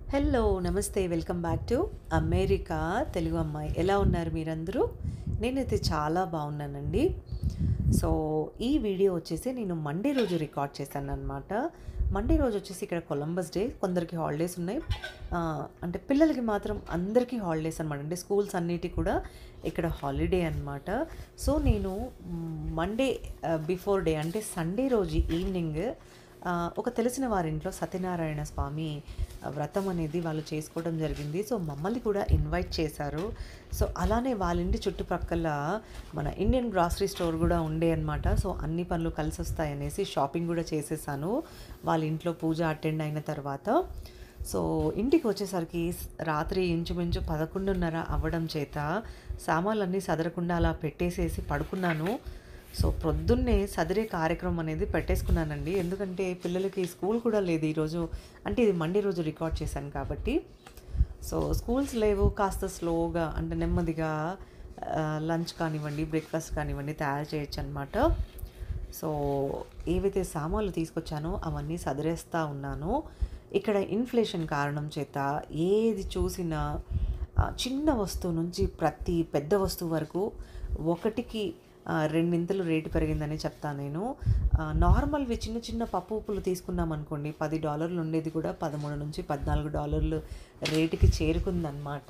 Hello నమస్తే welcome back to America Telugu అమ్మాయి ఎలా ఉన్నారు మీరందరూ నేనైతే చాలా బాగున్నానండి సో ఈ వీడియో వచ్చేసి నేను మండే రోజు రికార్డ్ చేశాను అనమాట మండే రోజు వచ్చేసి ఇక్కడ కొలంబస్ డే కొందరికి హాలిడేస్ ఉన్నాయి ఆ, అంటే పిల్లలకి మాత్రం అందరికీ హాలిడేస్ అనమాట అంటే స్కూల్స్ అన్నిటి కూడా ఇక్కడ హాలిడే అనమాట సో నేను మండే బిఫోర్ డే అంటే సండే రోజు ఈవినింగ్ ఆ, ఒక తెలిసిన వారింట్లో సత్యనారాయణ స్వామి ఆ, వ్రతం అనేది వాళ్ళు చేసుకోవడం జరిగింది సో మమ్మల్ని కూడా ఇన్వైట్ చేశారు సో అలానే వాళ్ళ ఇంటి చుట్టుపక్కల మన ఇండియన్ గ్రాసరీ స్టోర్ కూడా ఉండే అనమాట సో అన్ని పనులు కలిసి వస్తాయనేసి షాపింగ్ కూడా చేసేసాను వాళ్ళ ఇంట్లో పూజ అటెండ్ అయిన తర్వాత సో ఇంటికి వచ్చేసరికి స్- రాత్రి ఇంచుమించు పదకొండున్నర అవ్వడం చేత సామాన్లన్నీ సదరకుండా అలా పెట్టేసేసి పడుకున్నాను సో ప్రొద్దున్నే సదిరే కార్యక్రమం అనేది పెట్టేసుకున్నానండి ఎందుకంటే పిల్లలకి స్కూల్ కూడా లేదు ఈరోజు అంటే ఇది మండే రోజు రికార్డ్ చేశాను కాబట్టి సో స్కూల్స్ లేవు కాస్త స్లోగా అంటే నెమ్మదిగా లంచ్ కానివ్వండి బ్రేక్ఫాస్ట్ కానివ్వండి తయారు చేయొచ్చు అనమాట సో ఏవైతే సామాన్లు తీసుకొచ్చానో అవన్నీ సదిరేస్తూ ఉన్నాను ఇక్కడ ఇన్ఫ్లేషన్ కారణం చేత ఏది చూసినా ఆ, చిన్న వస్తువు నుంచి ప్రతి పెద్ద వస్తువు వరకు ఒకటికి ఆ, రెండింతలు రేటు పెరిగిందని చెప్తాను నేను ఆ, నార్మల్వి చిన్న చిన్న పప్పు ఉప్పులు తీసుకున్నాం అనుకోండి పది డాలర్లు ఉండేది కూడా పదమూడు నుంచి పద్నాలుగు డాలర్లు రేటుకి చేరుకుందనమాట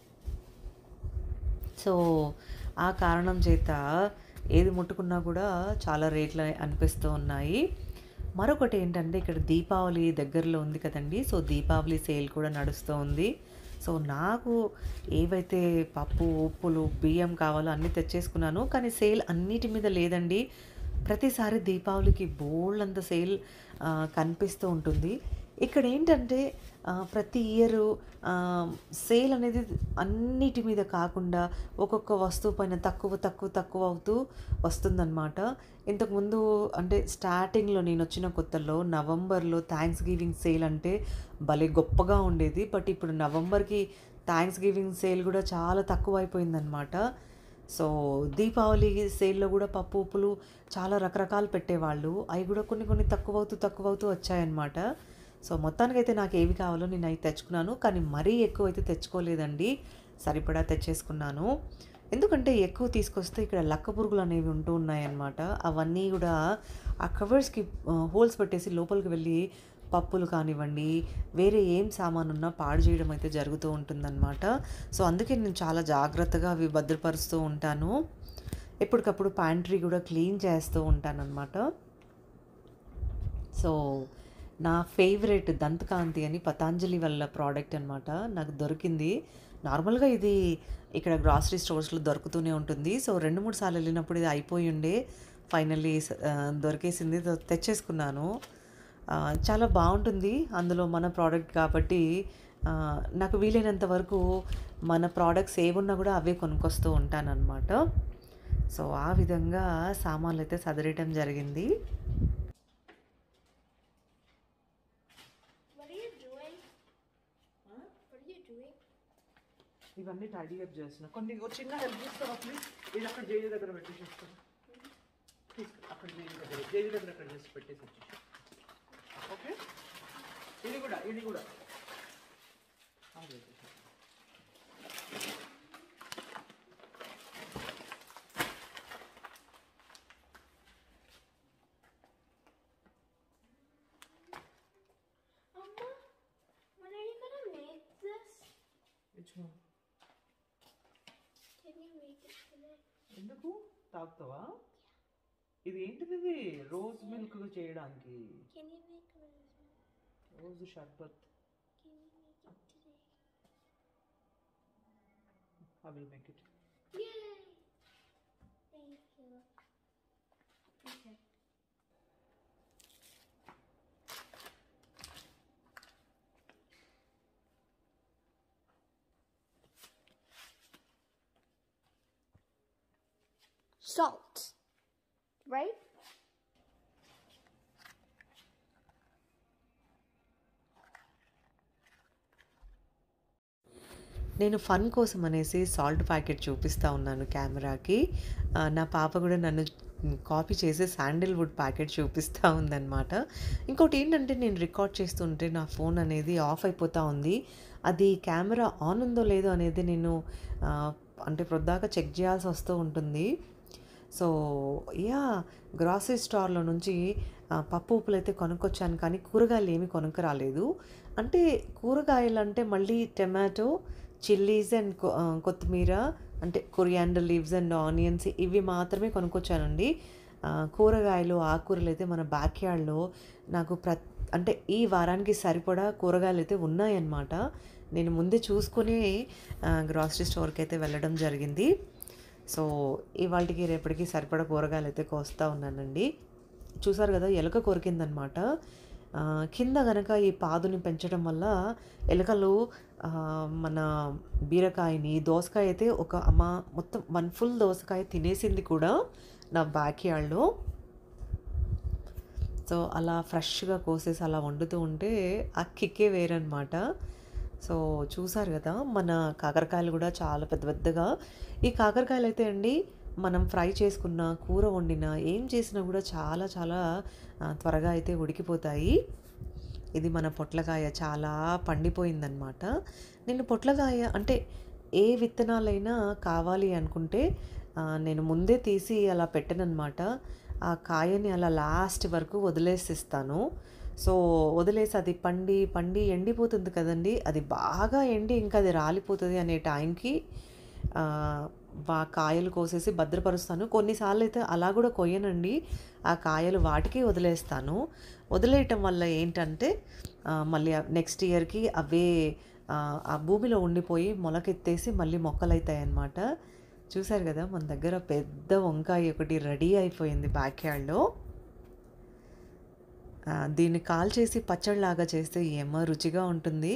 సో ఆ కారణం చేత ఏది ముట్టుకున్నా కూడా చాలా రేట్లు అనిపిస్తూ ఉన్నాయి మరొకటి ఏంటంటే ఇక్కడ దీపావళి దగ్గరలో ఉంది కదండి సో దీపావళి సేల్ కూడా నడుస్తూ ఉంది సో నాకు ఏవైతే పప్పు ఉప్పులు బియ్యం కావాలో అన్నీ తెచ్చేసుకున్నాను కానీ సేల్ అన్నిటి మీద లేదండి ప్రతిసారి దీపావళికి బోల్డ్ అంత సేల్ ఆ, కనిపిస్తూ ఉంటుంది ఇక్కడ ఏంటంటే ఆ, ప్రతి ఇయర్ సేల్ అనేది అన్నిటి మీద కాకుండా ఒక్కొక్క వస్తువు పైన తక్కువ తక్కువ తక్కువ అవుతూ వస్తుందన్నమాట ఇంతకుముందు అంటే స్టార్టింగ్లో నేను వచ్చిన కొత్తలో నవంబర్లో థ్యాంక్స్ గివింగ్ సేల్ అంటే భలే గొప్పగా ఉండేది బట్ ఇప్పుడు నవంబర్కి థ్యాంక్స్ గివింగ్ సేల్ కూడా చాలా తక్కువ అయిపోయిందనమాట సో దీపావళి సేల్లో కూడా పప్పు ఉప్పులు చాలా రకరకాలు పెట్టేవాళ్ళు అవి కూడా కొన్ని కొన్ని తక్కువ అవుతూ తక్కువ అవుతూ వచ్చాయన్నమాట సో మొత్తానికైతే నాకు ఏవి కావాలో నేను అవి తెచ్చుకున్నాను కానీ మరీ ఎక్కువ అయితే తెచ్చుకోలేదండి సరిపడా తెచ్చేసుకున్నాను ఎందుకంటే ఎక్కువ తీసుకొస్తే ఇక్కడ లక్క పురుగులు అనేవి ఉంటూ ఉన్నాయన్నమాట అవన్నీ కూడా ఆ కవర్స్కి హోల్స్ పెట్టేసి లోపలికి వెళ్ళి పప్పులు కానివ్వండి వేరే ఏం సామాన్ ఉన్నా పాడు చేయడం అయితే జరుగుతూ ఉంటుందన్నమాట సో అందుకే నేను చాలా జాగ్రత్తగా అవి భద్రపరుస్తూ ఉంటాను ఎప్పటికప్పుడు ప్యాంట్రీ కూడా క్లీన్ చేస్తూ ఉంటానన్నమాట సో నా ఫేవరెట్ దంతకాంతి అని పతాంజలి వల్ల ప్రోడక్ట్ అనమాట నాకు దొరికింది నార్మల్గా ఇది ఇక్కడ గ్రాసరీ స్టోర్స్లో దొరుకుతూనే ఉంటుంది సో రెండు మూడు సార్లు వెళ్ళినప్పుడు ఇది అయిపోయి ఉండే ఫైనల్లీ దొరికేసింది తో- తెచ్చేసుకున్నాను ఆ, చాలా బాగుంటుంది అందులో మన ప్రోడక్ట్ కాబట్టి ఆ, నాకు వీలైనంత వరకు మన ప్రోడక్ట్స్ ఏమున్నా కూడా అవే కొనుక్కొస్తూ ఉంటానన్నమాట సో ఆ విధంగా సామాన్లు అయితే సదరటం జరిగింది What are you doing? What are you doing? ఇవన్నీ టైడీ అప్ చేస్తున్నా కొన్ని ఓ చిన్న హెల్ప్ చేస్తావా ప్లీజ్ ఇది అక్కడ జైలు దగ్గర పెట్టేసేస్తాను ప్లీజ్ అక్కడ జైలు దగ్గర జైలు దగ్గర అక్కడ చేసి పెట్టేసి వచ్చేసి ఓకే ఇది కూడా ఇది కూడా ఆ, చేసేసి. Mama, when are you gonna make this? Which one? Can you make it today? ఎందుకు తాగుతావా ఇది ఏంటిది ఇది రోజ్ మిల్క్ చేయడానికి Can you make it? రోజు షర్బత్ Can you make it today? I will make it Yay! Thank you. Okay. Salt. Right? నేను fun కోసం అనేసి సాల్ట్ ప్యాకెట్ చూపిస్తూ ఉన్నాను కెమెరాకి ఆ, నా పాప కూడా నన్ను కాపీ చేసి శాండిల్‌వుడ్ ప్యాకెట్ చూపిస్తా ఉందనమాట. ఇంకోటి ఏంటంటే నేను రికార్డ్ చేస్తుంటే నా ఫోన్ అనేది ఆఫ్ అయిపోతా ఉంది. అది కెమెరా ఆన్ ఉందో లేదో అనేది నేను ఆహ్, అంటే పొద్దాక చెక్ చేయాల్సి వస్తూ ఉంటుంది. So, yeah! గ్రోసరీ స్టోర్‌లో నుంచి ఆహ్, పప్పు ఉప్పులైతే కొనుక్కొచ్చాను కానీ కూరగాయలు ఏమి కొనుక్కరాలేదు. అంటే కూరగాయలంటే మళ్ళీ టమాటో, చిల్లీస్ అండ్ కొ ఆహ్, కొత్తిమీర అంటే కొరియాండర్ లీవ్స్ అండ్ ఆనియన్స్ ఇవి మాత్రమే కొనుక్కొచ్చానండి. ఆహ్, కూరగాయలు, ఆకుకూరలైతే మన బ్యాక్ యార్డ్‌లో నాకు ప్రత్ అంటే ఈ వారానికి సరిపడా కూరగాయలైతే ఉన్నాయన్నమాట. నేను ముందే చూసుకొని ఆహ్, గ్రోసరీ స్టోర్‌కైతే వెళ్ళడం జరిగింది. సో, ఇవాల్టికి, రేపటికి సరిపడా కూరగాయలైతే కోస్తా ఉన్నానండి. చూసారు గదా! ఎలక కొరికిందనమాట. ఆహ్, కింద గనక ఈ పాదుని పెంచడం వల్ల ఎలకలు ఆహ్, మన బీరకాయని, దోసకాయ అయితే ఒక అమ్మ మొత్తం 1 ఫుల్ దోసకాయ తినేసింది కూడా నా బ్యాక్ యార్డ్‌లో. సో, అలా ఫ్రెష్‌గా కోసేసి అలా వండుతూ ఉంటే ఆ కిక్కే వేరనమాట. సో, చూసారు గదా! మన కాకరకాయలు గూడా చాలా పెద్ద పెద్దగా ఈ కాకరకాయలైతే అండి మనం ఫ్రై చేసుకున్న, కూర వండినా, ఏం చేసినా గూడా చాలా చాలా ఆహ్, త్వరగా అయితే ఉడికిపోతాయి. ఇది మన పొట్లకాయ చాలా పండిపోయిందనమాట. నేను పొట్లకాయ అంటే ఏ విత్తనాలైనా కావాలి అనుకుంటే ఆహ్, నేను ముందే తీసి అలా పెట్టననమాట. ఆ కాయని అలా లాస్ట్ వరకు వదిలేసిస్తాను. సో, వదిలేసి అది పండి, పండి ఎండిపోతుంది కదండీ! అది బాగా ఎండి ఇంకా అది రాలిపోతది అనే టైంకి ఆహ్, ఆ కాయలు కోసేసి భద్రపరుస్తాను. కొన్నిసార్లయితే అలా గూడా కొయ్యనండి. ఆ కాయలు వాటికే వదిలేస్తాను. వదిలేయటం వల్ల ఏంటంటే ఆహ్, మళ్ళీ ఆహ్, నెక్స్ట్ ఇయర్‌కి అవే ఆహ్, ఆ భూమిలో ఉండిపోయి మొలకెత్తేసి మళ్ళీ మొక్కలైతాయన్నమాట. చూసారు గదా! మన దగ్గర పెద్ద వంకాయ ఒకటి రెడీ అయిపోయింది బ్యాక్ యార్డ్‌లో. ఆహ్, దీన్ని కాల్చేసి పచ్చడిలాగా చేస్తే యమ్మ రుచిగా ఉంటుంది.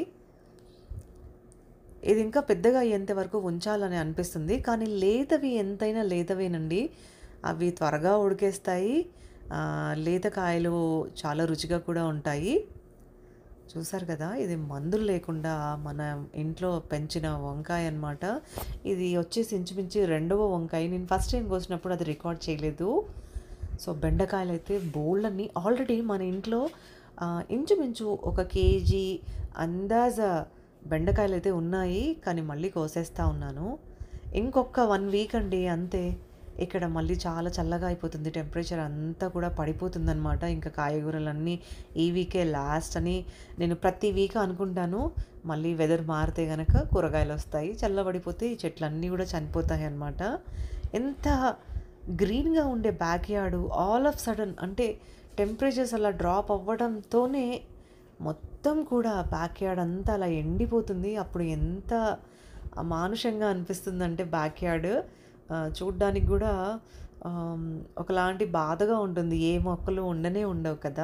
ఇది ఇంకా పెద్దగా అయ్యేంత వరకు ఉంచాలని అనిపిస్తుంది. కానీ లేతవి ఎంతైనా లేతవేనండి. అవి త్వరగా ఉడికేస్తాయి. ఆహ్, లేత కాయలు చాలా రుచిగా కూడా ఉంటాయి. చూసారు కదా! ఇది మందులు లేకుండా మన ఇంట్లో పెంచిన వంకాయ అనమాట. ఇది వచ్చేసి ఇంచుమించు రెండవ వంకాయ. నేను ఫస్ట్ టైమ్ కోసినప్పుడు అది రికార్డ్ చేయలేదు. సో, బెండకాయలైతే బోలెడన్ని ఆల్రెడీ మన ఇంట్లో ఆహ్, ఇంచుమించు ఒక కేజీ అందాజ బెండకాయలైతే ఉన్నాయి. కానీ మళ్ళీ కోసేస్తా ఉన్నాను. ఇంకొక 1 వీక్ అండి అంతే. ఇక్కడ మళ్ళీ చాలా చల్లగా అయిపోతుంది. టెంపరేచర్ అంతా కూడా పడిపోతుందనమాట. ఇంకా కాయగూరలన్నీ ఈ వీకే లాస్ట్ అని నేను ప్రతి వీక్ అనుకుంటాను. మళ్ళీ వెదర్ మారితే గనక కూరగాయలొస్తాయి. చల్లబడిపోతే ఈ చెట్లన్నీ గూడా చనిపోతాయన్నమాట. ఎంత గ్రీన్‌గా ఉండే back yard all of sudden అంటే టెంపరేచర్స్ అలా డ్రాప్ అవ్వడంతోనే మొత్తం కూడా బ్యాక్ యార్డ్ అంతా అలా ఎండిపోతుంది. అప్పుడు ఎంత అమానుషంగా అనిపిస్తుందంటే బ్యాక్ యార్డ్ ఆహ్, చూడ్డానికి గూడా ఆహ్, ఒకలాంటి బాధగా ఉంటుంది. ఏ మొక్కలు ఉండనే ఉండవు కదా!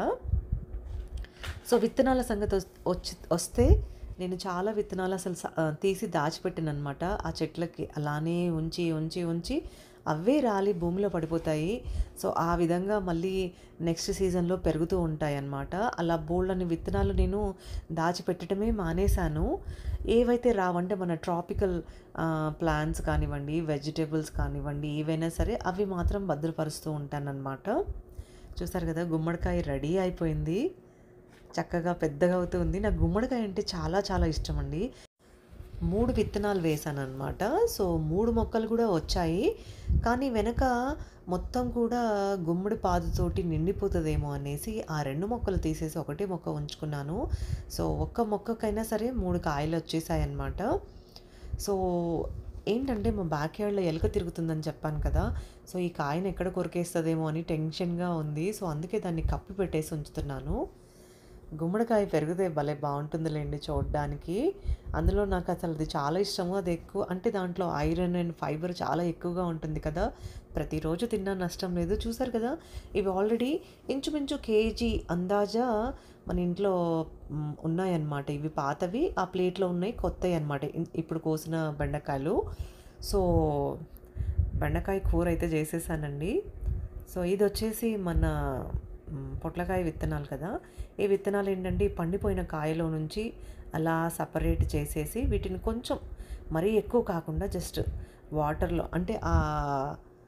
సో, విత్తనాల సంగతి ఒస్ వచ్చి వస్తే నేను చాలా విత్తనాలు అసలు స ఆహ్, తీసి దాచిపెట్టాననమాట. ఆ చెట్లకి అలానే ఉంచి, ఉంచి, ఉంచి అవే రాలి భూమిలో పడిపోతాయి. సో, ఆ విధంగా మళ్ళీ నెక్స్ట్ సీజన్‌లో పెరుగుతూ ఉంటాయన్నమాట. అలా బోలెడన్ని విత్తనాలు నేను దాచిపెట్టడమే మానేశాను. ఏవైతే రావంటే మన ట్రాపికల్ ఆహ్, ప్లాంట్స్ కానివ్వండి, వెజిటబుల్స్ కానివ్వండి, ఏవైనా సరే అవి మాత్రం భద్రపరుస్తూ ఉంటాననమాట. చూసారు గదా! గుమ్మడికాయ రెడీ అయిపోయింది. చక్కగా పెద్దగా అవుతూ ఉంది. నాకు గుమ్మడికాయ అంటే చాలా చాలా ఇష్టమండి. 3 విత్తనాలు వేశాననమాట. సో, 3 మొక్కలు కూడా వచ్చాయి. కానీ వెనక మొత్తం కూడా గుమ్మడి పాదుతోటి నిండిపోతదేమో అనేసి ఆ 2 మొక్కలు తీసేసి ఒకటే మొక్క ఉంచుకున్నాను. సో, ఒక్క మొక్కకైనా సరే 3 కాయలొచ్చేసాయన్నమాట. సో, ఏంటంటే మా బ్యాక్ యార్డ్‌లో ఎలుక తిరుగుతుందని చెప్పాను కదా! సో, ఈ కాయని ఎక్కడ కొరికేస్తదేమో అని టెన్షన్‌గా ఉంది. సో, అందుకే దాన్ని కప్పి పెట్టేసి ఉంచుతున్నాను. గుమ్మడికాయ పెరిగితే భలే బావుంటుందిలెండి చూడ్డానికి. అందులో నాకసలు అది చాలా ఇష్టము. అది ఎక్కువ అంటే దాంట్లో ఐరన్ అండ్ ఫైబర్ చాలా ఎక్కువగా ఉంటుంది కదా! ప్రతిరోజు తిన్నా నష్టం లేదు. చూసారు కదా! ఇవి ఆల్రెడీ ఇంచుమించు కేజీ అందాజా మన ఇంట్లో హ్మ్, ఉన్నాయన్నమాట. ఇవి పాతవి. ఆ ప్లేట్‌లో ఉన్నాయి కొత్తయన్నమాట. ఇన్ ఇప్పుడు కోసిన బెండకాయలు. సో, బెండకాయ కూర అయితే చేసేసానండి. సో, ఇదొచ్చేసి మన హ్మ్, పొట్లకాయ విత్తనాలు కదా! ఈ విత్తనాలు ఏంటంటే ఈ పండిపోయిన కాయలో నుంచి అలా సెపరేట్ చేసేసి వీటిని కొంచెం మరీ ఎక్కువ కాకుండా జస్ట్ వాటర్‌లో అంటే ఆహ్,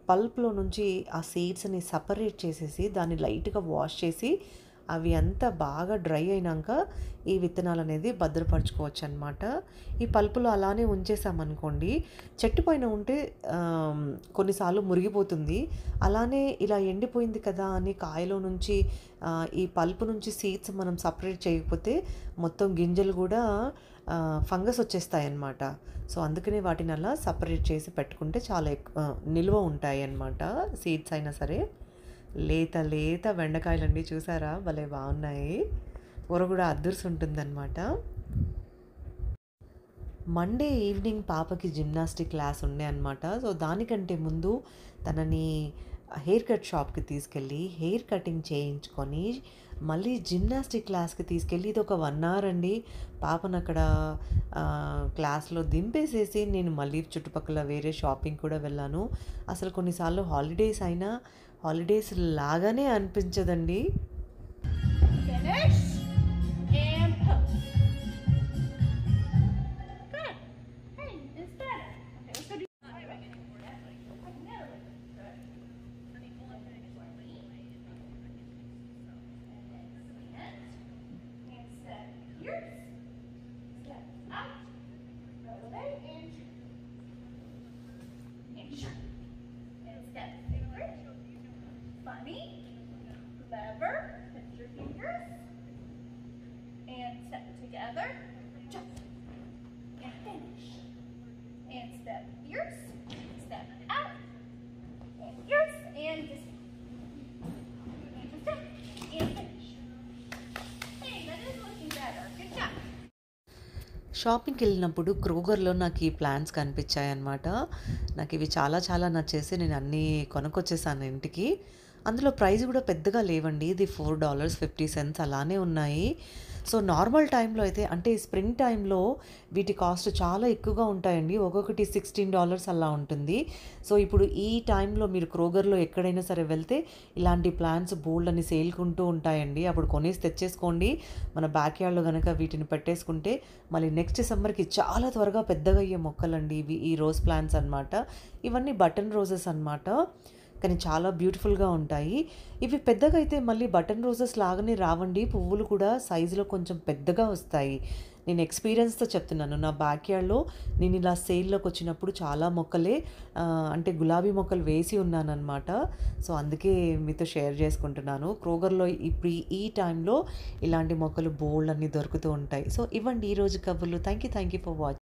పల్ప్లో నుంచి ఆ సీడ్స్ని సపరేట్ చేసేసి దాన్ని లైట్గా వాష్ చేసి అవి అంతా బాగా డ్రై అయినాక ఈ విత్తనాలు అనేది భద్రపరచుకోవచ్చు అనమాట ఈ పల్పులో అలానే ఉంచేసామనుకోండి చెట్టు పైన ఉంటే ఆమ్, కొన్నిసార్లు మురిగిపోతుంది అలానే ఇలా ఎండిపోయింది కదా అని కాయలో నుంచి ఆ, ఈ పల్పు నుంచి సీడ్స్ మనం సపరేట్ చేయకపోతే మొత్తం గింజలు కూడా ఆ, ఫంగస్ వచ్చేస్తాయి అన్నమాట సో అందుకనే వాటిని అలా సపరేట్ చేసి పెట్టుకుంటే చాలా ఎక్కువ నిల్వ ఉంటాయి అన్నమాట సీడ్స్ అయినా సరే లేత లేత బెండకాయలండి చూసారా భలే బాగున్నాయి కూర కూడా అద్దర్స్ ఉంటుందన్నమాట మండే ఈవినింగ్ పాపకి జిమ్నాస్టిక్ క్లాస్ ఉండే అనమాట సో దానికంటే ముందు తనని హెయిర్ కట్ షాప్కి తీసుకెళ్ళి హెయిర్ కటింగ్ చేయించుకొని మళ్ళీ జిమ్నాస్టిక్ క్లాస్కి తీసుకెళ్ళి ఇది ఒక వన్ అవర్ అండి పాపను అక్కడ ఆ, క్లాస్లో దింపేసేసి నేను మళ్ళీ చుట్టుపక్కల వేరే షాపింగ్ కూడా వెళ్ళాను అసలు కొన్నిసార్లు హాలిడేస్ అయినా హాలిడేస్ లాగానే అనిపించదండి Finish. And post. Good. Hey, it's better. Okay, let's go do. And step here. Step out. Roll it and and shut. And step forward. Funny. Lever. Put your fingers. And step together. Jump. And finish. And step yours. Step out. And yours. And just. And just step. And finish. Hey, that is looking better. Good job. షాపింగ్కి వెళ్ళినప్పుడు క్రోగర్లో నాకు ఈ plans కనిపించాయి అన్నమాట నాకు ఇవి చాలా చాలా నచ్చేసి నేను అన్నీ కొనుక్కొచ్చేసాను ఇంటికి అందులో ప్రైస్ కూడా పెద్దగా లేవండి ఇది ఫోర్ డాలర్స్ ఫిఫ్టీ సెంట్స్ అలానే ఉన్నాయి సో నార్మల్ టైంలో అయితే అంటే స్ప్రింగ్ టైంలో వీటి కాస్ట్ చాలా ఎక్కువగా ఉంటాయండి ఒక్కొక్కటి సిక్స్టీన్ డాలర్స్ అలా ఉంటుంది సో ఇప్పుడు ఈ టైంలో మీరు క్రోగర్లో ఎక్కడైనా సరే వెళ్తే ఇలాంటి ప్లాన్స్ బోల్డ్ అని సేల్కుంటూ ఉంటాయండి అప్పుడు కొనేసి తెచ్చేసుకోండి మన బ్యాక్ యార్డ్లో కనుక వీటిని పెట్టేసుకుంటే మళ్ళీ నెక్స్ట్ సమ్మర్కి చాలా త్వరగా పెద్దగా అయ్యే మొక్కలండి ఇవి ఈ రోజ్ ప్లాంట్స్ అన్నమాట ఇవన్నీ బటన్ రోజెస్ అన్నమాట కానీ చాలా బ్యూటిఫుల్గా ఉంటాయి ఇవి పెద్దగా అయితే మళ్ళీ బటన్ రోజెస్ లాగానే రావండి పువ్వులు కూడా సైజులో కొంచెం పెద్దగా వస్తాయి నేను ఎక్స్పీరియన్స్తో చెప్తున్నాను నా బ్యాక్ యార్డ్లో నేను ఇలా సేల్లోకి వచ్చినప్పుడు చాలా మొక్కలే ఆ, అంటే గులాబీ మొక్కలు వేసి ఉన్నానన్నమాట సో అందుకే మీతో షేర్ చేసుకుంటున్నాను క్రోగర్లో ఇప్పుడు ఈ- ఈ టైంలో ఇలాంటి మొక్కలు బోల్డ్ అన్నీ దొరుకుతూ ఉంటాయి సో ఇవ్వండి ఈరోజు కబుర్లు thank you thank you for watching